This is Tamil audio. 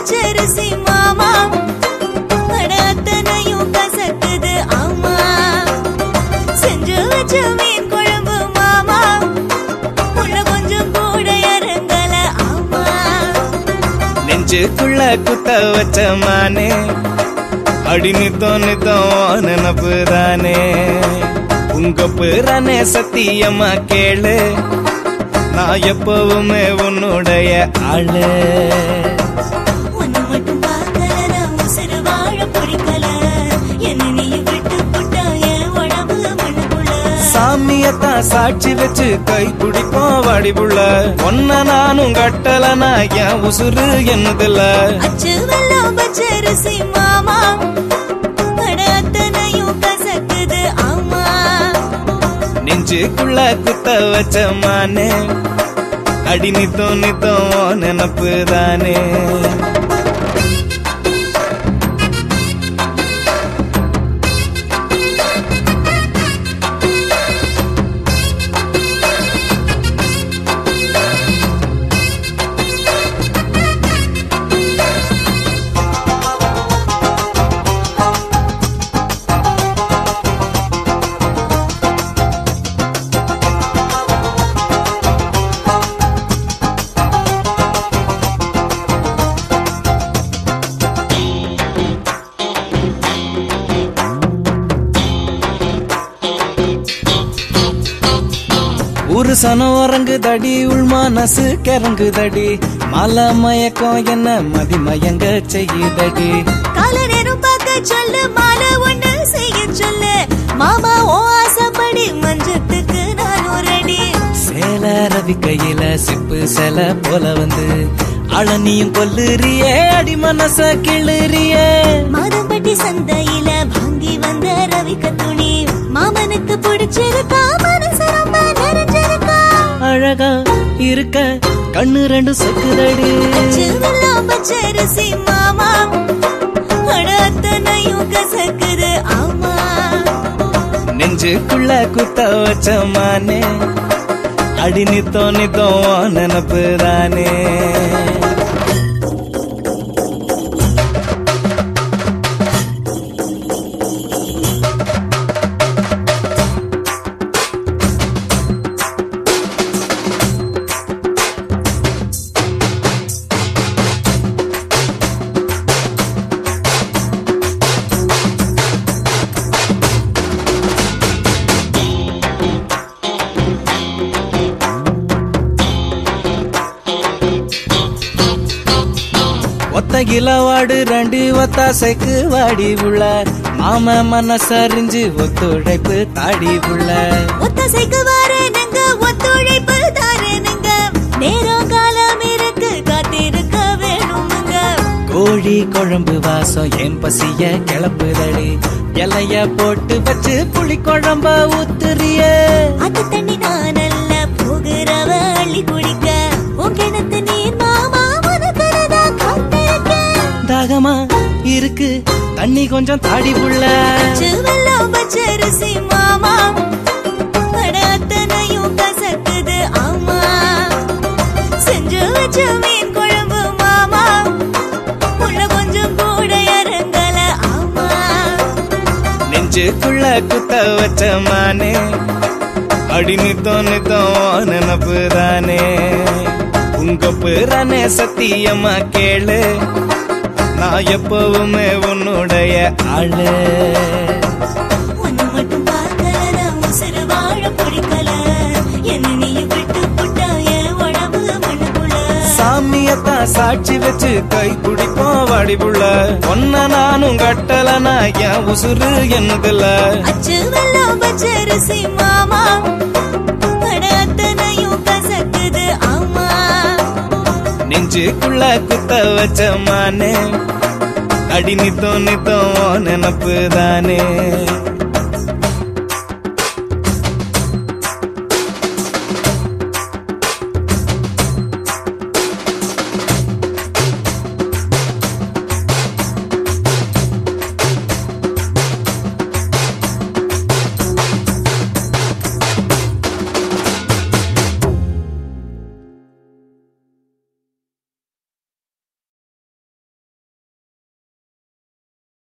பச்சரிசி மாமா அட அத்தனையும் கசக்குது ஆமா செஞ்சு வச்ச மீன் குழம்பு மாமா உள்ள கொஞ்சம் கூட இறங்கல ஆமா நெஞ்சுக்குள்ள குத்த வச்ச மானே அடி நித்தம் நித்தம் நினப்பு தானே உங்க பேரானே சத்தியமா கேளு நான் எப்பவுமே உன்னுடைய ஆளு உன்னை மட்டும் பார்க்கல நான் உசுறு வாழ பிடிக்கல என்ன நீ விட்டு புட்டா என் உடம்பு மண்ணுக்குள்ள சாமியத்தான் சாட்சி வச்சு கை பிடிப்போம் வாடிபுள்ள ஒன்ன நானும் கட்டலனா என் உசுறு என்னதில்ல அச்சு வெள்ளம் பச்சரிசி மாமா அட அத்தனையும் கசக்குது ஆமா நெஞ்சுக்குள்ள குத்த வச்ச மானே அடி நித்தம் நித்தம் நினப்பு தானே ஒரு சனம் உறங்குதடி உள் மனசு கிறங்குதடி மலை மயக்கம் என்ன மதி மயங்க செய்யுதடி கால நேரம் பார்க்க சொல்லு மாலை ஒண்ணு செய்ய சொல்லு மாமா ஓ ஆசைப்படி மஞ்சத்துக்கு நான் ஒரு அடி சேல ரவி கையில சிப்பு சேல போல வந்து அழனியும் கொல்லுறியே அடி மனச கிளுறியே மாதம்பட்டி சந்தையில வாங்கி வந்த ரவிக்க துணி மாமனுக்கு பிடிச்சிருக்கா மனசு ரொம்ப நிறைஞ்சிருக்கா அழகா இருக்க கண்ணு ரெண்டு சொக்குதடி சிவெல்லாம் பச்சரிசி மாமா அட அத்தனையும் கசக்குது ஆமா நெஞ்சுக்குள்ள குத்த வச்ச மானே அடி நித்தம் நித்தம் நினப்பு தானே ஒத்த கிலவாடு ரெண்டு ஒத்தாசைக்கு வாடி உள்ள மாம மனசறிஞ்சு ஒத்துழைப்பு தாடி உள்ள ஒத்தசைக்கு வரேனுங்க ஒத்துழைப்பு தாரேனுங்க நேரம் காலம் இருக்கு காத்திருக்க வேணுமுங்க கோழி குழம்பு வாசம் என் பசிய கிளப்புதடி இலைய போட்டு வச்சு புளி குழம்ப ஊத்துறிய அது தண்ணி நான் அல்ல போகிறவ அள்ளி குடிக்க உன் கிணத்து நீர் மாமா உனக்குறதா காத்திருக்க தாகமா இருக்கு தண்ணி கொஞ்சம் தாடி புள்ள சிவெல்லாம் பச்சரிசி மாமா அட அத்தனையும் கசக்குது ஆமா செஞ்சு வச்ச மீன் குழம்பு மாமா உள்ள கொஞ்சம் கூட இறங்கல ஆமா நெஞ்சுக்குள்ள குத்த வச்ச மானே அடி நித்தம் நித்தம் நினப்பு தானே உங்க பேரானே சத்தியமா கேளு நான் எப்பவுமே உன்னுடைய ஆளு உன்னை மட்டும் பார்க்கல நான் உசுறு வாழ பிடிக்கல என்ன நீ விட்டு புட்டா என் உடம்பு மண்ணுக்குள்ள சாமியத்தான் சாட்சி வச்சு கை பிடிப்போம் வாடிபுள்ள ஒன்ன நானும் கட்டலனா என் உசுறு என்னதில்ல அச்சு வெள்ளம் பச்சரிசி மாமா அட அத்தனையும் கசக்குது ஆமா நெஞ்சுக்குள்ள குத்த வச்ச மானே அடி நித்தம் நித்தம் நினப்பு தானே